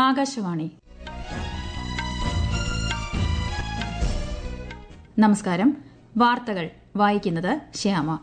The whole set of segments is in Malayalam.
ആകാശവാണി നമസ്കാരം വാർത്തകൾ വായിക്കുന്നത് ശ്യാമ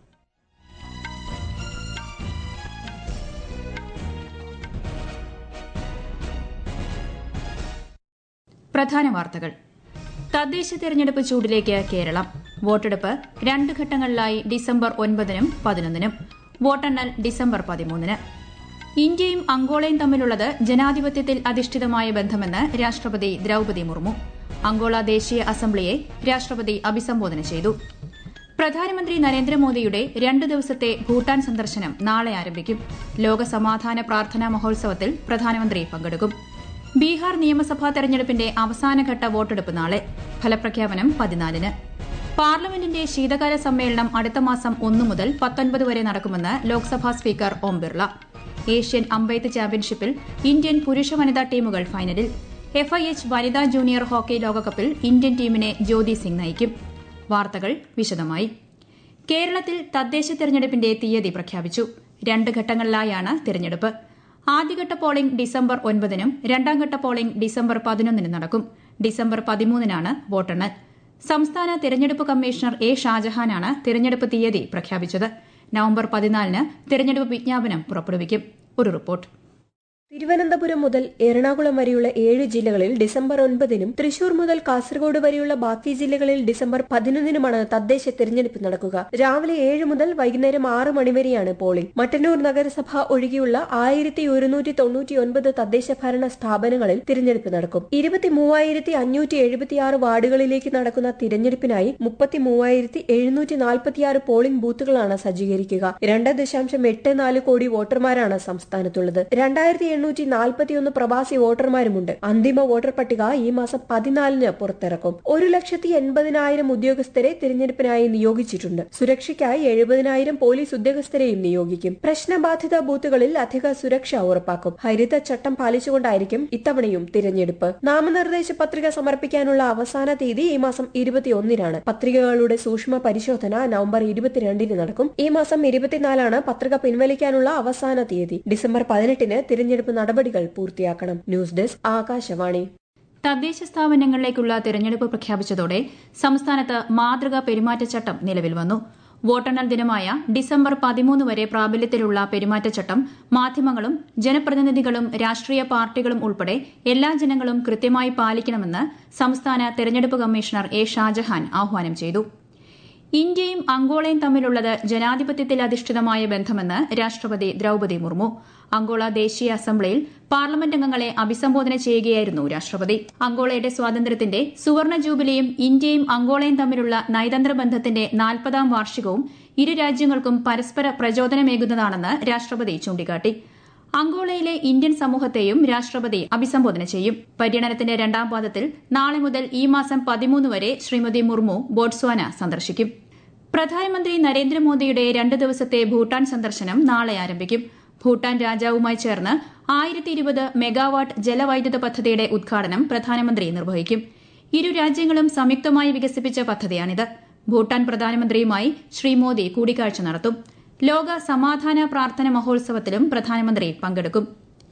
പ്രധാന വാർത്തകൾ തദ്ദേശ തെരഞ്ഞെടുപ്പ് ചൂടിലേക്ക് കേരളം വോട്ടെടുപ്പ് രണ്ട് ഘട്ടങ്ങളിലായി ഡിസംബർ ഒൻപതിനും പതിനൊന്നിനും വോട്ടെണ്ണൽ ഡിസംബർ പതിമൂന്നിന് ഇന്ത്യയും അങ്കോളയും തമ്മിലുള്ളത് ജനാധിപത്യത്തിൽ അധിഷ്ഠിതമായ ബന്ധമെന്ന് രാഷ്ട്രപതി ദ്രൌപതി മുർമു അങ്കോള ദേശീയ അസംബ്ലിയെ രാഷ്ട്രപതി അഭിസംബോധന ചെയ്തു പ്രധാനമന്ത്രി നരേന്ദ്രമോദിയുടെ രണ്ട് ദിവസത്തെ ഭൂട്ടാൻ സന്ദർശനം നാളെ ആരംഭിക്കും ലോക സമാധാന പ്രാർത്ഥനാ മഹോത്സവത്തിൽ പ്രധാനമന്ത്രി പങ്കെടുക്കും ബീഹാർ നിയമസഭാ തെരഞ്ഞെടുപ്പിന്റെ അവസാനഘട്ട വോട്ടെടുപ്പ് നാളെ ഫലപ്രഖ്യാപനം പതിനാലിന് പാർലമെന്റിന്റെ ശീതകാല സമ്മേളനം അടുത്ത മാസം ഒന്നു മുതൽ പത്തൊൻപത് വരെ നടക്കുമെന്ന് ലോക്സഭാ സ്പീക്കർ ഓം ബിർള ഏഷ്യൻ അമ്പെയ്ത്ത് ചാമ്പ്യൻഷിപ്പിൽ ഇന്ത്യൻ പുരുഷ വനിതാ ടീമുകൾ ഫൈനലിൽ എഫ്ഐഎച്ച് വനിതാ ജൂനിയർ ഹോക്കി ലോകകപ്പിൽ ഇന്ത്യൻ ടീമിനെ ജ്യോതി സിംഗ് നയിക്കും വാർത്തകൾ വിശദമായി കേരളത്തിൽ തദ്ദേശ തെരഞ്ഞെടുപ്പിന്റെ തീയതി പ്രഖ്യാപിച്ചു രണ്ട് ഘട്ടങ്ങളിലായാണ് തെരഞ്ഞെടുപ്പ് ആദ്യഘട്ട പോളിംഗ് ഡിസംബർ ഒൻപതിനും രണ്ടാംഘട്ട പോളിംഗ് ഡിസംബർ പതിനൊന്നിനും നടക്കും ഡിസംബർ പതിമൂന്നിനാണ് വോട്ടെണ്ണൽ സംസ്ഥാന തെരഞ്ഞെടുപ്പ് കമ്മീഷണർ എ ഷാജഹാനാണ് തെരഞ്ഞെടുപ്പ് തീയതി പ്രഖ്യാപിച്ചത് നവംബർ പതിനാലിന് തെരഞ്ഞെടുപ്പ് വിജ്ഞാപനം പുറപ്പെടുവിക്കും ഒരു റിപ്പോർട്ട് തിരുവനന്തപുരം മുതൽ എറണാകുളം വരെയുള്ള ഏഴ് ജില്ലകളിൽ ഡിസംബർ ഒൻപതിനും തൃശൂർ മുതൽ കാസർഗോഡ് വരെയുള്ള ബാക്കി ജില്ലകളിൽ ഡിസംബർ പതിനൊന്നിനുമാണ് തദ്ദേശ തെരഞ്ഞെടുപ്പ് നടക്കുക രാവിലെ ഏഴ് മുതൽ വൈകുന്നേരം ആറ് മണിവരെയാണ് പോളിംഗ് മട്ടന്നൂർ നഗരസഭ ഒഴികെയുള്ള ആയിരത്തി ഒരുന്നൂറ്റി തൊണ്ണൂറ്റി ഒൻപത് തദ്ദേശ ഭരണ സ്ഥാപനങ്ങളിൽ തിരഞ്ഞെടുപ്പ് നടക്കും ഇരുപത്തി മൂവായിരത്തി അഞ്ഞൂറ്റി എഴുപത്തിയാറ് വാർഡുകളിലേക്ക് നടക്കുന്ന തിരഞ്ഞെടുപ്പിനായി മുപ്പത്തി മൂവായിരത്തി എഴുന്നൂറ്റി നാൽപ്പത്തിയാറ് പോളിംഗ് ബൂത്തുകളാണ് സജ്ജീകരിക്കുക രണ്ട് ദശാംശം എട്ട് നാല് കോടി വോട്ടർമാരാണ് സംസ്ഥാനത്തുള്ളത് രണ്ടായിരത്തി എണ്ണൂറ്റി നാൽപ്പത്തിയൊന്ന് പ്രവാസി വോട്ടർമാരുമുണ്ട് അന്തിമ വോട്ടർ പട്ടിക ഈ മാസം പതിനാലിന് പുറത്തിറക്കും ഒരു ലക്ഷത്തി എൺപതിനായിരം ഉദ്യോഗസ്ഥരെ തിരഞ്ഞെടുപ്പിനായി നിയോഗിച്ചിട്ടുണ്ട് സുരക്ഷയ്ക്കായി എഴുപതിനായിരം പോലീസ് ഉദ്യോഗസ്ഥരെയും നിയോഗിക്കും പ്രശ്നബാധിത ബൂത്തുകളിൽ അധിക സുരക്ഷ ഉറപ്പാക്കും ഹരിത ചട്ടം പാലിച്ചുകൊണ്ടായിരിക്കും ഇത്തവണയും തിരഞ്ഞെടുപ്പ് നാമനിർദ്ദേശ പത്രിക സമർപ്പിക്കാനുള്ള അവസാന തീയതി ഈ മാസം ഇരുപത്തിയൊന്നിനാണ് പത്രികകളുടെ സൂക്ഷ്മ പരിശോധന നവംബർ ഇരുപത്തിരണ്ടിന് നടക്കും ഈ മാസം ഇരുപത്തിനാലാണ് പത്രിക പിൻവലിക്കാനുള്ള അവസാന തീയതി ഡിസംബർ പതിനെട്ടിന് തിരഞ്ഞെടുപ്പ് നടപടികൾ പൂർത്തിയാക്കണം ന്യൂസ് ഡെസ്ക് ആകാശവാണി തദ്ദേശ സ്ഥാപനങ്ങളിലേക്കുള്ള തെരഞ്ഞെടുപ്പ് പ്രഖ്യാപിച്ചതോടെ സംസ്ഥാനത്ത് മാതൃകാ പെരുമാറ്റച്ചട്ടം നിലവിൽ വന്നു വോട്ടെണ്ണൽ ദിനമായ ഡിസംബർ പതിമൂന്ന് വരെ പ്രാബല്യത്തിലുള്ള പെരുമാറ്റച്ചട്ടം മാധ്യമങ്ങളും ജനപ്രതിനിധികളും രാഷ്ട്രീയ പാർട്ടികളും ഉൾപ്പെടെ എല്ലാ ജനങ്ങളും കൃത്യമായി പാലിക്കണമെന്ന് സംസ്ഥാന തെരഞ്ഞെടുപ്പ് കമ്മീഷണർ എ ഷാജഹാൻ ആഹ്വാനം ചെയ്തു ഇന്ത്യയും അങ്കോളയും തമ്മിലുള്ളത് ജനാധിപത്യത്തിൽ അധിഷ്ഠിതമായ ബന്ധമെന്ന് രാഷ്ട്രപതി ദ്രൌപതി മുർമു അങ്കോള ദേശീയ അസംബ്ലിയിൽ പാർലമെന്റ് അംഗങ്ങളെ അഭിസംബോധന ചെയ്യുകയായിരുന്നു രാഷ്ട്രപതി അങ്കോളയുടെ സ്വാതന്ത്ര്യത്തിന്റെ സുവർണ ജൂബിലിയും ഇന്ത്യയും അങ്കോളയും തമ്മിലുള്ള നയതന്ത്ര ബന്ധത്തിന്റെ നാൽപ്പതാം വാർഷികവും ഇരു രാജ്യങ്ങൾക്കും പരസ്പര പ്രചോദനമേകുന്നതാണെന്ന് രാഷ്ട്രപതി ചൂണ്ടിക്കാട്ടി അങ്കോളയിലെ ഇന്ത്യൻ സമൂഹത്തെയും രാഷ്ട്രപതി അഭിസംബോധന ചെയ്യും പര്യടനത്തിന്റെ രണ്ടാം പാദത്തിൽ നാളെ മുതൽ ഈ മാസം പതിമൂന്ന് വരെ ശ്രീമതി മുർമു ബോട്സ്വാന സന്ദർശിക്കും പ്രധാനമന്ത്രി നരേന്ദ്രമോദിയുടെ രണ്ട് ദിവസത്തെ ഭൂട്ടാൻ സന്ദർശനം നാളെ ആരംഭിക്കും ഭൂട്ടാൻ രാജാവുമായി ചേർന്ന് ആയിരത്തി ഇരുപത് മെഗാവാട്ട് ജലവൈദ്യുത പദ്ധതിയുടെ ഉദ്ഘാടനം പ്രധാനമന്ത്രി നിർവഹിക്കും ഇരു രാജ്യങ്ങളും സംയുക്തമായി വികസിപ്പിച്ച പദ്ധതിയാണിത് ഭൂട്ടാൻ പ്രധാനമന്ത്രിയുമായി ശ്രീ മോദി കൂടിക്കാഴ്ച നടത്തും ലോക സമാധാന പ്രാർത്ഥന മഹോത്സവത്തിലും പ്രധാനമന്ത്രി പങ്കെടുക്കും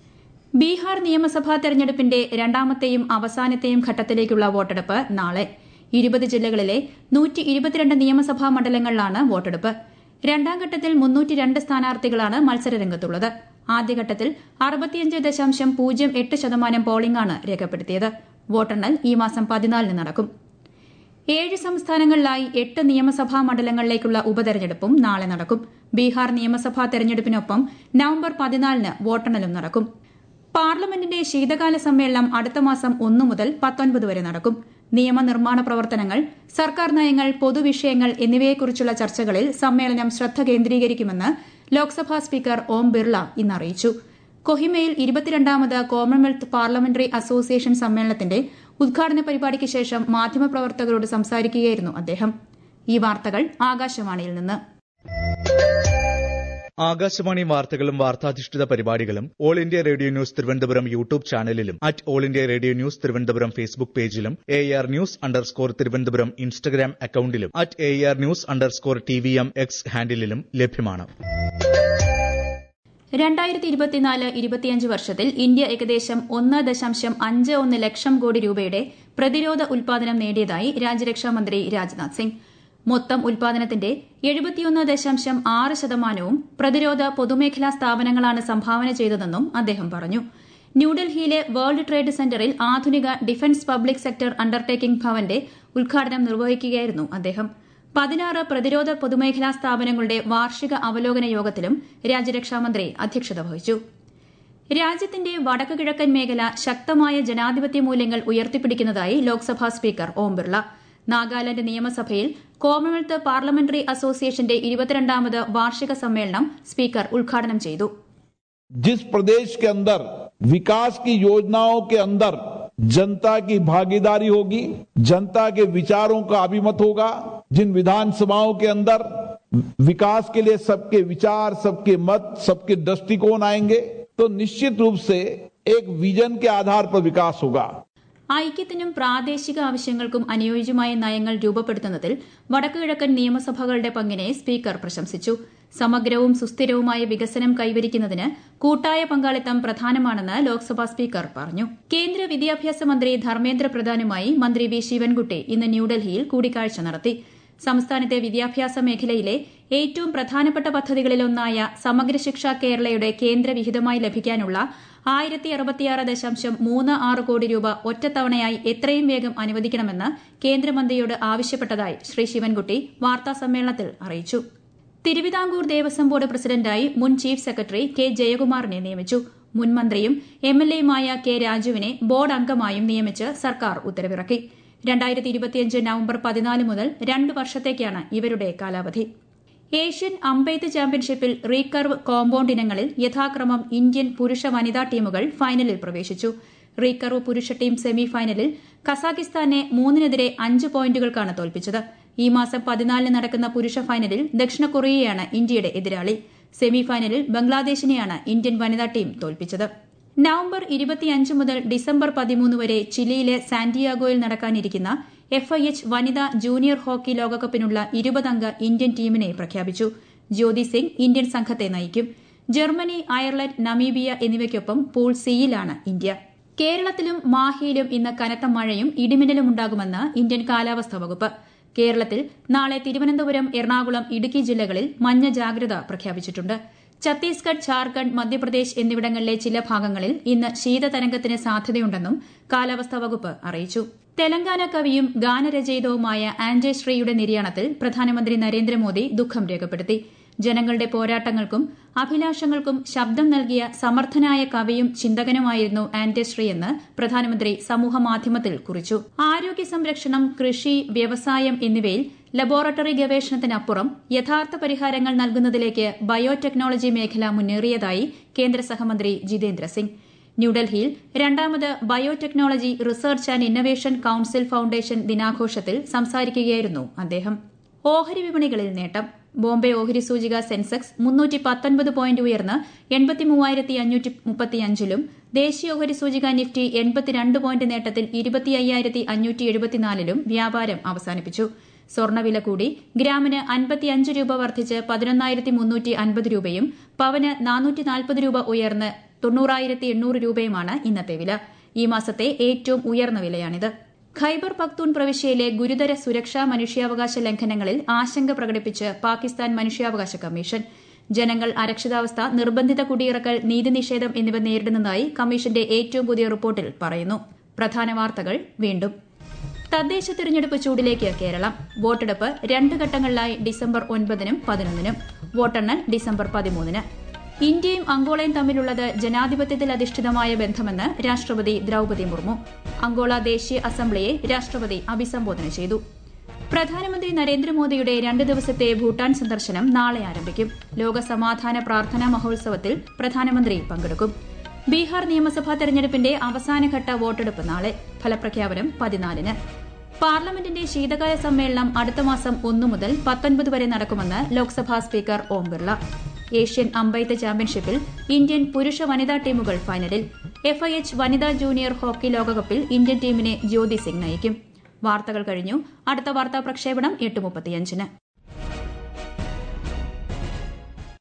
ബീഹാർ നിയമസഭാ തെരഞ്ഞെടുപ്പിന്റെ രണ്ടാമത്തെയും അവസാനത്തെയും ഘട്ടത്തിലേക്കുള്ള വോട്ടെടുപ്പ് നാളെ ഇരുപത് ജില്ലകളിലെ നൂറ്റി ഇരുപത്തിരണ്ട് നിയമസഭാ മണ്ഡലങ്ങളിലാണ് വോട്ടെടുപ്പ് രണ്ടാം ഘട്ടത്തിൽ മുന്നൂറ്റി രണ്ട് സ്ഥാനാർത്ഥികളാണ് മത്സരരംഗത്തുള്ളത് ആദ്യഘട്ടത്തിൽ അറുപത്തിയഞ്ച് ദശാംശം പൂജ്യം എട്ട് ശതമാനം പോളിംഗാണ് രേഖപ്പെടുത്തിയത് വോട്ടെണ്ണൽ ഈ മാസം പതിനാലിന് നടക്കും ഏഴ് സംസ്ഥാനങ്ങളിലായി എട്ട് നിയമസഭാ മണ്ഡലങ്ങളിലേക്കുള്ള ഉപതെരഞ്ഞെടുപ്പും നാളെ നടക്കും ബീഹാർ നിയമസഭാ തെരഞ്ഞെടുപ്പിനൊപ്പം നവംബർ പതിനാലിന് വോട്ടെണ്ണലും നടക്കും പാർലമെന്റിന്റെ ശീതകാല സമ്മേളനം അടുത്ത മാസം ഒന്നു മുതൽ പത്തൊൻപത് വരെ നടക്കും നിയമനിർമ്മാണ പ്രവർത്തനങ്ങൾ സർക്കാർ നയങ്ങൾ പൊതുവിഷയങ്ങൾ എന്നിവയെക്കുറിച്ചുള്ള ചർച്ചകളിൽ സമ്മേളനം ശ്രദ്ധ കേന്ദ്രീകരിക്കുമെന്ന് ലോക്സഭാ സ്പീക്കർ ഓം ബിർള ഇന്ന് അറിയിച്ചു കൊഹിമയിൽ ഇരുപത്തിരണ്ടാമത് കോമൺവെൽത്ത് പാർലമെന്ററി അസോസിയേഷൻ സമ്മേളനത്തിന്റെ ഉദ്ഘാടന പരിപാടിക്ക് ശേഷം മാധ്യമപ്രവർത്തകരോട് സംസാരിക്കുകയായിരുന്നു അദ്ദേഹം ഈ വാർത്തകൾ ആകാശവാണിയിൽ നിന്ന് ആകാശവാണി വാർത്തകളും വാർത്താധിഷ്ഠിത പരിപാടികളും All India Radio news Thiruvananthapuram YouTube ചാനലിലും at All India Radio news Thiruvananthapuram Facebook പേജിലും A R news underscore Thiruvananthapuram Instagram അക്കൌണ്ടിലും at A R news underscore T V M X ഹാൻഡിലും ലഭ്യമാണ് രണ്ടായിരത്തി ഇരുപത്തിനാല് ഇരുപത്തിയഞ്ച് വർഷത്തിൽ ഇന്ത്യ ഏകദേശം ഒന്ന് ദശാംശം അഞ്ച് ഒന്ന് ലക്ഷം കോടി രൂപയുടെ പ്രതിരോധ ഉൽപാദനം നേടിയതായി രാജ്യരക്ഷാമന്ത്രി രാജ്നാഥ് സിംഗ് മൊത്തം ഉൽപാദനത്തിന്റെ എഴുപത്തിയൊന്ന് ദശാംശം ആറ് ശതമാനവും പ്രതിരോധ പൊതുമേഖലാ സ്ഥാപനങ്ങളാണ് സംഭാവന ചെയ്തതെന്നും അദ്ദേഹം പറഞ്ഞു ന്യൂഡൽഹിയിലെ വേൾഡ് ട്രേഡ് സെന്ററിൽ ആധുനിക ഡിഫൻസ് പബ്ലിക് സെക്ടർ അണ്ടർടേക്കിംഗ് ഭവന്റെ ഉദ്ഘാടനം നിർവഹിക്കുകയായിരുന്നു അദ്ദേഹം പതിനാറ് പ്രതിരോധ പൊതുമേഖലാ സ്ഥാപനങ്ങളുടെ വാർഷിക അവലോകന യോഗത്തിലും രാജ്യരക്ഷാമന്ത്രി അധ്യക്ഷത വഹിച്ചു രാജ്യത്തിന്റെ വടക്കു കിഴക്കൻ മേഖല ശക്തമായ ജനാധിപത്യ മൂല്യങ്ങൾ ഉയർത്തിപ്പിടിക്കുന്നതായി ലോക്സഭാ സ്പീക്കർ ഓം ബിർള നാഗാലാന്റ് നിയമസഭയിൽ കോമൺവെൽത്ത് പാർലമെന്ററി അസോസിയേഷന്റെ ഇരുപത്തിരണ്ടാമത് വാർഷിക സമ്മേളനം സ്പീക്കർ ഉദ്ഘാടനം ചെയ്തു जिस प्रदेश के अंदर विकास की योजनाओं के अंदर जनता की भागीदारी होगी जनता के विचारों का अभिमत होगा जिन विधानसभाओं के अंदर विकास के लिए सबके विचार सबके मत सबके दृष्टिकोण आएंगे तो निश्चित रूप से एक विजन के आधार पर विकास होगा ഐക്യത്തിനും പ്രാദേശിക ആവശ്യങ്ങൾക്കും അനുയോജ്യമായ നയങ്ങൾ രൂപപ്പെടുത്തുന്നതിൽ വടക്കുകിഴക്കൻ നിയമസഭകളുടെ പങ്കിനെ സ്പീക്കർ പ്രശംസിച്ചു സമഗ്രവും സുസ്ഥിരവുമായ വികസനം കൈവരിക്കുന്നതിന് കൂട്ടായ പങ്കാളിത്തം പ്രധാനമാണെന്ന് ലോക്സഭാ സ്പീക്കർ പറഞ്ഞു കേന്ദ്ര വിദ്യാഭ്യാസ മന്ത്രി ധർമ്മേന്ദ്ര പ്രധാനുമായി മന്ത്രി വി ശിവൻകുട്ടി ഇന്ന് ന്യൂഡൽഹിയിൽ കൂടിക്കാഴ്ച നടത്തി സംസ്ഥാനത്തെ വിദ്യാഭ്യാസ മേഖലയിലെ ഏറ്റവും പ്രധാനപ്പെട്ട പദ്ധതികളിലൊന്നായ സമഗ്ര ശിക്ഷ കേരളയുടെ കേന്ദ്ര വിഹിതമായി ലഭിക്കാനുള്ള ആയിരത്തി അറുപത്തിയാറ് ദശാംശം മൂന്ന് ആറ് കോടി രൂപ ഒറ്റത്തവണയായി എത്രയും വേഗം അനുവദിക്കണമെന്ന് കേന്ദ്രമന്ത്രിയോട് ആവശ്യപ്പെട്ടതായി ശ്രീ ശിവൻകുട്ടി വാർത്താസമ്മേളനത്തിൽ അറിയിച്ചു തിരുവിതാംകൂർ ദേവസ്വം ബോർഡ് പ്രസിഡന്റായി മുൻ ചീഫ് സെക്രട്ടറി കെ ജയകുമാറിനെ നിയമിച്ചു മുൻ മന്ത്രിയും എംഎൽഎയുമായ കെ രാജുവിനെ ബോർഡ് അംഗമായും നിയമിച്ച് സർക്കാർ ഉത്തരവിറക്കി രണ്ടായിരത്തി ഇരുപത്തിയഞ്ച് നവംബർ പതിനാല് മുതൽ രണ്ട് വർഷത്തേക്കാണ് ഇവരുടെ കാലാവധി ഏഷ്യൻ അമ്പെയ്ത്ത് ചാമ്പ്യൻഷിപ്പിൽ റീകർവ് കോമ്പൌണ്ട് ഇനങ്ങളിൽ യഥാക്രമം ഇന്ത്യൻ പുരുഷ വനിതാ ടീമുകൾ ഫൈനലിൽ പ്രവേശിച്ചു റീകർവ് പുരുഷ ടീം സെമി ഫൈനലിൽ കസാഖിസ്ഥാനെ മൂന്നിനെതിരെ അഞ്ച് പോയിന്റുകൾക്കാണ് തോൽപ്പിച്ചത് ഈ മാസം പതിനാലിന് നടക്കുന്ന പുരുഷ ഫൈനലിൽ ദക്ഷിണ കൊറിയയാണ് ഇന്ത്യയുടെ എതിരാളി സെമി ഫൈനലിൽ ബംഗ്ലാദേശിനെയാണ് ഇന്ത്യൻ വനിതാ ടീം തോൽപ്പിച്ചത് നവംബർ ഇരുപത്തിയഞ്ച് മുതൽ ഡിസംബർ പതിമൂന്ന് വരെ ചിലിയിലെ സാന്റിയാഗോയിൽ നടക്കാനിരിക്കുന്ന എഫ് ഐ എച്ച് വനിതാ ജൂനിയർ ഹോക്കി ലോകകപ്പിനുള്ള ഇരുപതംഗ ഇന്ത്യൻ ടീമിനെ പ്രഖ്യാപിച്ചു ജ്യോതി സിംഗ് ഇന്ത്യൻ സംഘത്തെ നയിക്കും ജർമ്മനി അയർലൻഡ് നമീബിയ എന്നിവയ്ക്കൊപ്പം പൂൾ സിയിലാണ് ഇന്ത്യ കേരളത്തിലും മാഹിയിലും ഇന്ന് കനത്ത മഴയും ഇടിമിന്നലും ഉണ്ടാകുമെന്ന് ഇന്ത്യൻ കാലാവസ്ഥാ വകുപ്പ് കേരളത്തിൽ നാളെ തിരുവനന്തപുരം എറണാകുളം ഇടുക്കി ജില്ലകളിൽ മഞ്ഞ ജാഗ്രത പ്രഖ്യാപിച്ചിട്ടുണ്ട് ഛത്തീസ്ഗഡ് ഝാർഖണ്ഡ് മധ്യപ്രദേശ് എന്നിവിടങ്ങളിലെ ചില ഭാഗങ്ങളിൽ ഇന്ന് ശീതതരംഗത്തിന് സാധ്യതയുണ്ടെന്നും കാലാവസ്ഥാ വകുപ്പ് അറിയിച്ചു തെലങ്കാന കവിയും ഗാനരചയിതവുമായ ആൻജെ ശ്രീയുടെ നിര്യാണത്തിൽ പ്രധാനമന്ത്രി നരേന്ദ്രമോദി ദുഃഖം രേഖപ്പെടുത്തി ജനങ്ങളുടെ പോരാട്ടങ്ങൾക്കും അഭിലാഷങ്ങൾക്കും ശബ്ദം നൽകിയ സമർത്ഥനായ കവിയും ചിന്തകനുമായിരുന്നു ആൻഡ്രശ്രീ എന്ന് പ്രധാനമന്ത്രി സമൂഹമാധ്യമത്തിൽ കുറിച്ചു ആരോഗ്യ സംരക്ഷണം കൃഷി വ്യവസായം എന്നിവയിൽ ലബോറട്ടറി ഗവേഷണത്തിനപ്പുറം യഥാർത്ഥ പരിഹാരങ്ങൾ നൽകുന്നതിലേക്ക് ബയോടെക്നോളജി മേഖല മുന്നേറിയതായി കേന്ദ്ര സഹമന്ത്രി ജിതേന്ദ്ര സിംഗ് ന്യൂഡൽഹിയിൽ രണ്ടാമത് biotechnology research and innovation council foundation ദിനാഘോഷത്തിൽ സംസാരിക്കുകയായിരുന്നു അദ്ദേഹം ഓഹരി വിപണികളിൽ നേട്ടം ബോംബെ ഓഹരി സൂചിക സെൻസെക്സ് മുന്നൂറ്റി പത്തൊൻപത് പോയിന്റ് ഉയർന്ന് എൺപത്തി മൂവായിരത്തി അഞ്ഞൂറ്റി മുപ്പത്തിയഞ്ചിലും ദേശീയ ഓഹരി സൂചിക നിഫ്റ്റി എൺപത്തിരണ്ട് പോയിന്റ് നേട്ടത്തിൽ ഇരുപത്തി അയ്യായിരത്തി അഞ്ഞൂറ്റി എഴുപത്തിനാലിലും വ്യാപാരം അവസാനിപ്പിച്ചു സ്വർണ്ണവില കൂടി ഗ്രാമിന് അൻപത്തിയഞ്ച് രൂപ വർദ്ധിച്ച് പതിനൊന്നായിരത്തി മുന്നൂറ്റി അൻപത് രൂപയും പവന് നാനൂറ്റി നാൽപ്പത് രൂപ ഉയർന്ന് തൊണ്ണൂറായിരത്തി എണ്ണൂറ് രൂപയുമാണ് ഇന്നത്തെ വില ഈ മാസത്തെ ഏറ്റവും ഉയർന്ന വിലയാണിത് ഖൈബർ പക്തൂൺ പ്രവിശ്യയിലെ ഗുരുതര സുരക്ഷാ മനുഷ്യാവകാശ ലംഘനങ്ങളിൽ ആശങ്ക പ്രകടിപ്പിച്ച് പാകിസ്ഥാൻ മനുഷ്യാവകാശ കമ്മീഷൻ ജനങ്ങൾ അരക്ഷിതാവസ്ഥ നിർബന്ധിത കുടിയിറക്കൽ നീതി നിഷേധം എന്നിവ നേരിടുന്നതായി കമ്മീഷന്റെ ഏറ്റവും പുതിയ റിപ്പോർട്ടിൽ പറയുന്നു പ്രധാന വാർത്തകൾ വീണ്ടും തദ്ദേശ തിരഞ്ഞെടുപ്പ് ചൂടിലേക്ക് കേരളം വോട്ടെടുപ്പ് രണ്ട് ഘട്ടങ്ങളിലായി ഡിസംബർ ഒൻപതിനും പതിനൊന്നിനും വോട്ടെണ്ണൽ ഡിസംബർ പതിമൂന്നിന് ഇന്ത്യയും അങ്കോളയും തമ്മിലുള്ളത് ജനാധിപത്യത്തിൽ അധിഷ്ഠിതമായ ബന്ധമെന്ന് രാഷ്ട്രപതി ദ്രൌപതി മുർമു അങ്കോള ദേശീയ അസംബ്ലിയെ രാഷ്ട്രപതി അഭിസംബോധന ചെയ്തു പ്രധാനമന്ത്രി നരേന്ദ്രമോദിയുടെ രണ്ട് ദിവസത്തെ ഭൂട്ടാൻ സന്ദർശനം നാളെ ആരംഭിക്കും ലോക സമാധാന പ്രാർത്ഥനാ മഹോത്സവത്തിൽ പ്രധാനമന്ത്രി പങ്കെടുക്കും ബീഹാർ നിയമസഭാ തെരഞ്ഞെടുപ്പിന്റെ അവസാനഘട്ട വോട്ടെടുപ്പ് നാളെ ഫലപ്രഖ്യാപനം പതിനാലിന് പാർലമെന്റിന്റെ ശീതകാല സമ്മേളനം അടുത്ത മാസം ഒന്നു മുതൽ പത്തൊൻപത് വരെ നടക്കുമെന്ന് ലോക്സഭാ സ്പീക്കർ ഓം ബിർള ഏഷ്യൻ അമ്പെയ്ത്ത് ചാമ്പ്യൻഷിപ്പിൽ ഇന്ത്യൻ പുരുഷ വനിതാ ടീമുകൾ ഫൈനലിൽ എഫ്ഐഎച്ച് വനിതാ ജൂനിയർ ഹോക്കി ലോകകപ്പിൽ ഇന്ത്യൻ ടീമിനെ ജ്യോതി സിംഗ് നയിക്കും വാർത്തകൾ കഴിഞ്ഞു അടുത്ത വാർത്താ പ്രക്ഷേപണം എട്ട് മുപ്പത്തിയഞ്ചിന്